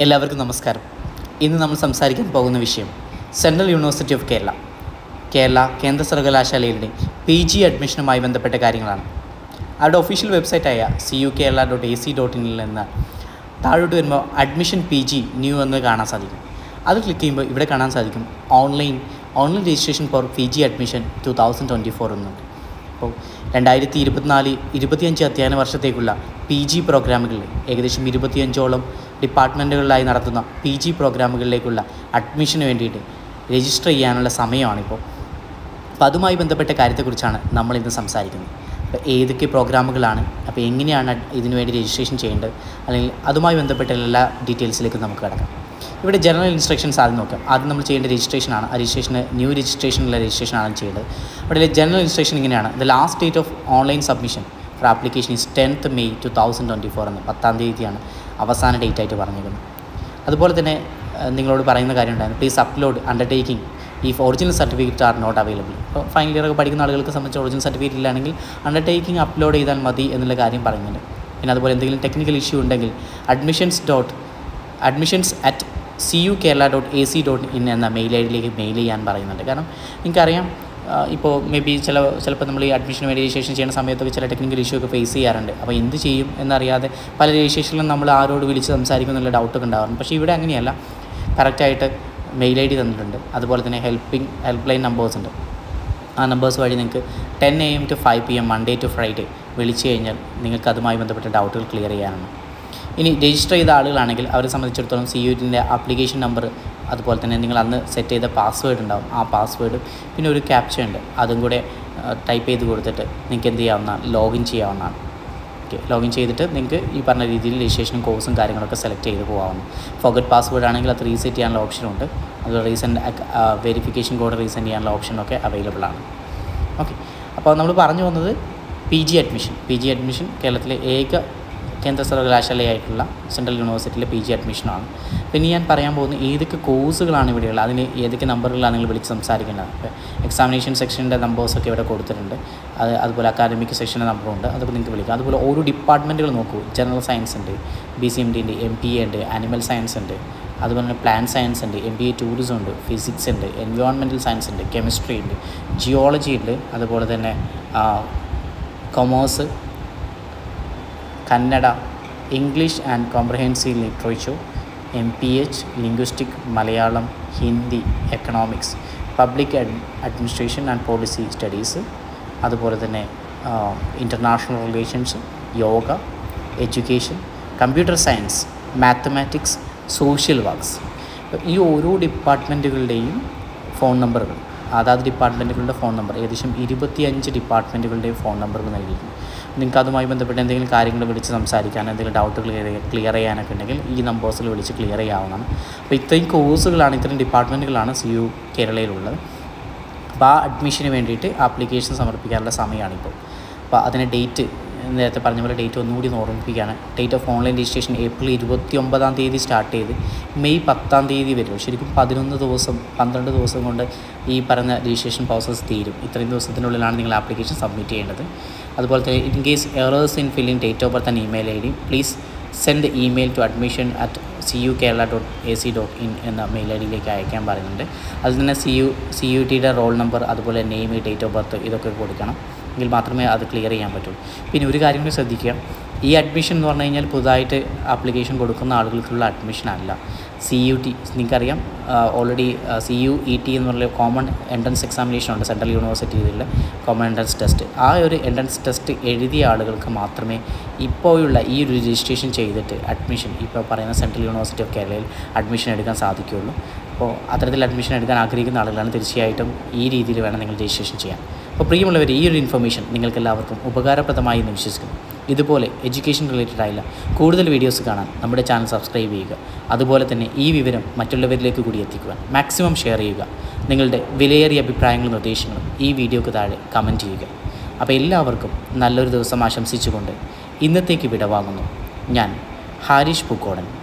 എല്ലാവർക്കും നമസ്കാരം ഇന്ന് നമ്മൾ സംസാരിക്കാൻ പോകുന്ന വിഷയം central university of Kerala Kerala കേന്ദ്ര സർവകലാശാലയുടെ പി ജി അഡ്മിഷനുമായി ബന്ധപ്പെട്ട കാര്യങ്ങളാണ് അവരുടെ ഒഫീഷ്യൽ വെബ്സൈറ്റായ C U Kerala dot A C dot ഇനിൽ നിന്ന് താഴോട്ട് വരുമ്പോൾ അഡ്മിഷൻ പി ജി ന്യൂ എന്ന് കാണാൻ സാധിക്കും അത് ക്ലിക്ക് ചെയ്യുമ്പോൾ ഇവിടെ കാണാൻ സാധിക്കും online online registration for P G admission two thousand twenty four എന്നുണ്ട് അപ്പോൾ രണ്ടായിരത്തി ഇരുപത്തിനാല് ഇരുപത്തിയഞ്ച് അധ്യയന വർഷത്തേക്കുള്ള പി ജി പ്രോഗ്രാമുകളിൽ ഏകദേശം ഇരുപത്തിയഞ്ചോളം ഡിപ്പാർട്ട്മെൻറ്റുകളിലായി നടത്തുന്ന പി ജി പ്രോഗ്രാമുകളിലേക്കുള്ള അഡ്മിഷന് വേണ്ടിയിട്ട് രജിസ്റ്റർ ചെയ്യാനുള്ള സമയമാണിപ്പോൾ അപ്പോൾ അതുമായി ബന്ധപ്പെട്ട കാര്യത്തെക്കുറിച്ചാണ് നമ്മൾ ഇന്ന് സംസാരിക്കുന്നത് അപ്പോൾ ഏതൊക്കെ പ്രോഗ്രാമുകളാണ് അപ്പോൾ എങ്ങനെയാണ് അഡ് ഇതിനു വേണ്ടി രജിസ്ട്രേഷൻ ചെയ്യേണ്ടത് അല്ലെങ്കിൽ അതുമായി ബന്ധപ്പെട്ട എല്ലാ ഡീറ്റെയിൽസിലേക്കും നമുക്ക് കിടക്കാം ഇവിടെ ജനറൽ ഇൻസ്ട്രക്ഷൻസ് ആദ്യം നോക്കാം ആദ്യം നമ്മൾ ചെയ്യേണ്ട രജിസ്ട്രേഷനാണ് ആ രജിസ്ട്രേഷന് ന്യൂ രജിസ്ട്രേഷനുള്ള രജിസ്ട്രേഷനാണ് ചെയ്യേണ്ടത് അവിടെ ജനറൽ ഇൻസ്ട്രക്ഷൻ ഇങ്ങനെയാണ് the last date of online submission for application is tenth May two thousand twenty four എന്ന് പത്താം തീയതിയാണ് അവസാന ഡേറ്റ് ആയിട്ട് പറഞ്ഞിരിക്കുന്നത് അതുപോലെ തന്നെ ഏഹ്, നിങ്ങളോട് പറയുന്ന കാര്യം ഉണ്ടായിരുന്നു പ്ലീസ് അപ്ലോഡ് അണ്ടർടേക്കിംഗ് ഈ original certificate are not available ഇപ്പോൾ ഫൈനൽ ഇയർ ഒക്കെ പഠിക്കുന്ന ആളുകൾക്ക് സംബന്ധിച്ച് ഒറിജിനൽ സർട്ടിഫിക്കറ്റ് ഇല്ലാണെങ്കിൽ അണ്ടർടേക്കിംഗ് അപ്ലോഡ് ചെയ്താൽ മതി എന്നുള്ള കാര്യം പറയുന്നുണ്ട് പിന്നെ അതുപോലെ എന്തെങ്കിലും ടെക്നിക്കൽ ഇഷ്യൂ ഉണ്ടെങ്കിൽ admissions dot admissions at C U Kerala dot A C dot in എന്ന മെയിൽ ഐ ഡിയിലേക്ക് മെയിൽ ചെയ്യാൻ പറയുന്നുണ്ട് കാരണം നിങ്ങൾക്കറിയാം ആ, ഇപ്പോൾ മേ ബി ചില ചിലപ്പോൾ നമ്മൾ ഈ അഡ്മിഷൻ വേണ്ടി രജിസ്ട്രേഷൻ ചെയ്യുന്ന സമയത്തൊക്കെ ചില ടെക്നിക്കൽ ഇഷ്യൂ ഒക്കെ ഫേസ് ചെയ്യാറുണ്ട് അപ്പോൾ എന്ത് ചെയ്യും എന്നറിയാതെ പല രജിസ്ട്രേഷനിലും നമ്മൾ ആരോട് വിളിച്ച് സംസാരിക്കും എന്നുള്ള ഡൗട്ടൊക്കെ ഉണ്ടാവാറുണ്ട് പക്ഷേ ഇവിടെ അങ്ങനെയല്ല കറക്റ്റായിട്ട് മെയിൽ ഐ ഡി തന്നിട്ടുണ്ട് അതുപോലെ തന്നെ ഹെൽപ്പിംഗ് ഹെൽപ്പ് ലൈൻ നമ്പേഴ്സ് ഉണ്ട് ആ നമ്പേഴ്സ് വഴി നിങ്ങൾക്ക് ten A M to five P M Monday to Friday വിളിച്ചു കഴിഞ്ഞാൽ നിങ്ങൾക്ക് അതുമായി ബന്ധപ്പെട്ട ഡൗട്ടുകൾ ക്ലിയർ ചെയ്യാനാണ് ഇനി രജിസ്റ്റർ ചെയ്ത ആളുകളാണെങ്കിൽ അവരെ സംബന്ധിച്ചിടത്തോളം സി യു ടിൻ്റെ ആപ്ലിക്കേഷൻ നമ്പർ അതുപോലെ തന്നെ നിങ്ങൾ അന്ന് സെറ്റ് ചെയ്ത പാസ്വേഡ് ഉണ്ടാവും ആ പാസ്വേഡ് പിന്നെ ഒരു ക്യാപ്ച ഉണ്ട് അതും കൂടെ ടൈപ്പ് ചെയ്ത് കൊടുത്തിട്ട് നിങ്ങൾക്ക് എന്ത് ചെയ്യാവുന്ന ലോഗിൻ ചെയ്യാവുന്നതാണ് ഓക്കെ ലോഗിൻ ചെയ്തിട്ട് നിങ്ങൾക്ക് ഈ പറഞ്ഞ രീതിയിൽ രജിസ്ട്രേഷനും കോഴ്സും കാര്യങ്ങളൊക്കെ സെലക്ട് ചെയ്ത് പോകാവുന്നു ഫോഗറ്റ് പാസ്വേഡ് ആണെങ്കിൽ അത് റീസെറ്റ് ചെയ്യാനുള്ള ഓപ്ഷനുണ്ട് അത് റീസെൻറ്റ് വെരിഫിക്കേഷൻ കോഡ് റീസെൻറ്റ് ചെയ്യാനുള്ള ഓപ്ഷനൊക്കെ അവൈലബിൾ ആണ് ഓക്കെ അപ്പോൾ നമ്മൾ പറഞ്ഞു വന്നത് P G admission P G admission കേരളത്തിലെ ഏക കേന്ദ്ര സർവകലാശാലയായിട്ടുള്ള സെൻട്രൽ യൂണിവേഴ്സിറ്റിയിലെ പി ജി അഡ്മിഷനാണ് പിന്നെ ഞാൻ പറയാൻ പോകുന്നത് ഏതൊക്കെ കോഴ്സുകളാണ് ഇവിടെയുള്ളത് അതിന് ഏതൊക്കെ നമ്പറുകളാണ് നിങ്ങൾ വിളിച്ച് സംസാരിക്കേണ്ടത് അപ്പോൾ എക്സാമിനേഷൻ സെക്ഷൻ്റെ നമ്പേഴ്സൊക്കെ ഇവിടെ കൊടുത്തിട്ടുണ്ട് അത് അതുപോലെ അക്കാദമിക് സെക്ഷൻ്റെ നമ്പറുണ്ട് അതൊക്കെ നിങ്ങൾക്ക് വിളിക്കാം അതുപോലെ ഓരോ ഡിപ്പാർട്ട്മെൻറ്റുകൾ നോക്കൂ ജനറൽ സയൻസ് ഉണ്ട് ബി സി എം ഡി ഉണ്ട് എം പി എ ഉണ്ട് ആനിമൽ സയൻസ് ഉണ്ട് അതുപോലെ തന്നെ പ്ലാൻ സയൻസ് ഉണ്ട് എം ബി എ ടൂറിസം ഉണ്ട് ഫിസിക്സ് ഉണ്ട് എൻവയോൺമെൻറ്റൽ സയൻസ് ഉണ്ട് കെമിസ്ട്രി ഉണ്ട് ജിയോളജി ഉണ്ട് അതുപോലെ തന്നെ commerce Kannada English and comprehensive literature M P H linguistic Malayalam Hindi economics public administration and policy studies അതുപോലെ തന്നെ international relations yoga education computer science mathematics social works ഈ ഓരോ ഡിപ്പാർട്ട്മെൻറ്റുകളുടെയും ഫോൺ നമ്പറുകൾ അതാത് ഡിപ്പാർട്ട്മെൻറ്റുകളുടെ ഫോൺ നമ്പർ ഏകദേശം ഇരുപത്തിയഞ്ച് ഡിപ്പാർട്ട്മെൻറ്റുകളുടെയും ഫോൺ നമ്പറുകൾ നൽകിയിട്ടുണ്ട് നിങ്ങൾക്ക് അതുമായി ബന്ധപ്പെട്ട് എന്തെങ്കിലും കാര്യങ്ങൾ വിളിച്ച് സംസാരിക്കാൻ എന്തെങ്കിലും ഡൗട്ട് ക്ലിയർ ക്ലിയർ ചെയ്യാനൊക്കെ ഉണ്ടെങ്കിൽ ഈ നമ്പേഴ്സിൽ വിളിച്ച് ക്ലിയർ ചെയ്യാവുന്നതാണ് അപ്പോൾ ഇത്രയും കോഴ്സുകളാണ് ഇത്രയും ഡിപ്പാർട്ട്മെൻറ്റുകളാണ് സി യു കേരളയിലുള്ളത് അപ്പോൾ ആ അഡ്മിഷന് വേണ്ടിയിട്ട് ആപ്ലിക്കേഷൻ സമർപ്പിക്കാനുള്ള സമയമാണിപ്പോൾ അപ്പോൾ അതിന് ഡേറ്റ് നേരത്തെ പറഞ്ഞ പോലെ ഡേറ്റ് ഒന്നുകൂടി ഒന്ന് ഓർമ്മിപ്പിക്കുകയാണ് date of online registration April ഇരുപത്തി ഒമ്പതാം തീയതി സ്റ്റാർട്ട് ചെയ്ത് മെയ് പത്താം തീയതി വരും ശരിക്കും പതിനൊന്ന് ദിവസം പന്ത്രണ്ട് ദിവസം കൊണ്ട് ഈ പറഞ്ഞ രജിസ്ട്രേഷൻ പ്രോസസ്സ് തീരും ഇത്രയും ദിവസത്തിനുള്ളിലാണ് നിങ്ങൾ ആപ്ലിക്കേഷൻ സബ്മിറ്റ് ചെയ്യേണ്ടത് അതുപോലെ തന്നെ in case errors in filling date of birth and email I D please send email to admission at C U Kerala dot A C dot in എന്ന മെയിൽ ഐ ഡിയിലേക്ക് അയക്കാൻ പറയുന്നുണ്ട് അതിൽ തന്നെ സി യു സി യു ടിയുടെ roll number അതുപോലെ name date of birth ഇതൊക്കെ കൊടുക്കണം എങ്കിൽ മാത്രമേ അത് ക്ലിയർ ചെയ്യാൻ പറ്റുള്ളൂ പിന്നെ ഒരു കാര്യം കൂടി ശ്രദ്ധിക്കുക ഈ അഡ്മിഷൻ എന്ന് പറഞ്ഞു കഴിഞ്ഞാൽ പുതുതായിട്ട് ആപ്ലിക്കേഷൻ കൊടുക്കുന്ന ആളുകൾക്കുള്ള അഡ്മിഷൻ അല്ല സി യു ടി നിങ്ങൾക്കറിയാം already C U E T എന്ന് പറഞ്ഞ കോമൺ എൻട്രൻസ് എക്സാമിനേഷൻ ഉണ്ട് സെൻട്രൽ യൂണിവേഴ്സിറ്റിയിലുള്ള കോമൺ എൻട്രൻസ് ടെസ്റ്റ് ആ ഒരു എൻട്രൻസ് ടെസ്റ്റ് എഴുതിയ ആളുകൾക്ക് മാത്രമേ ഇപ്പോഴുള്ള ഈ ഒരു രജിസ്ട്രേഷൻ ചെയ്തിട്ട് അഡ്മിഷൻ ഇപ്പോൾ പറയുന്ന സെൻട്രൽ യൂണിവേഴ്സിറ്റി ഓഫ് കേരളയിൽ അഡ്മിഷൻ എടുക്കാൻ സാധിക്കുകയുള്ളൂ അപ്പോൾ അത്തരത്തിൽ അഡ്മിഷൻ എടുക്കാൻ ആഗ്രഹിക്കുന്ന ആളുകളാണ് തീർച്ചയായിട്ടും ഈ രീതിയിൽ വേണം നിങ്ങൾ രജിസ്ട്രേഷൻ ചെയ്യാൻ അപ്പോൾ പ്രിയമുള്ളവർ ഈ ഒരു ഇൻഫർമേഷൻ നിങ്ങൾക്ക് എല്ലാവർക്കും ഉപകാരപ്രദമായി എന്ന് വിശ്വസിക്കുന്നു ഇതുപോലെ എഡ്യൂക്കേഷൻ റിലേറ്റഡ് ആയുള്ള കൂടുതൽ വീഡിയോസ് കാണാൻ നമ്മുടെ ചാനൽ സബ്സ്ക്രൈബ് ചെയ്യുക അതുപോലെ തന്നെ ഈ വിവരം മറ്റുള്ളവരിലേക്ക് കൂടി എത്തിക്കുവാൻ മാക്സിമം ഷെയർ ചെയ്യുക നിങ്ങളുടെ വിലയേറിയ അഭിപ്രായങ്ങളും നിർദ്ദേശങ്ങളും ഈ വീഡിയോക്ക് താഴെ കമൻറ്റ് ചെയ്യുക അപ്പോൾ എല്ലാവർക്കും നല്ലൊരു ദിവസം ആശംസിച്ചുകൊണ്ട് ഇന്നത്തേക്ക് വിടവാങ്ങുന്നു ഞാൻ ഹാരിഷ് പൂക്കോടൻ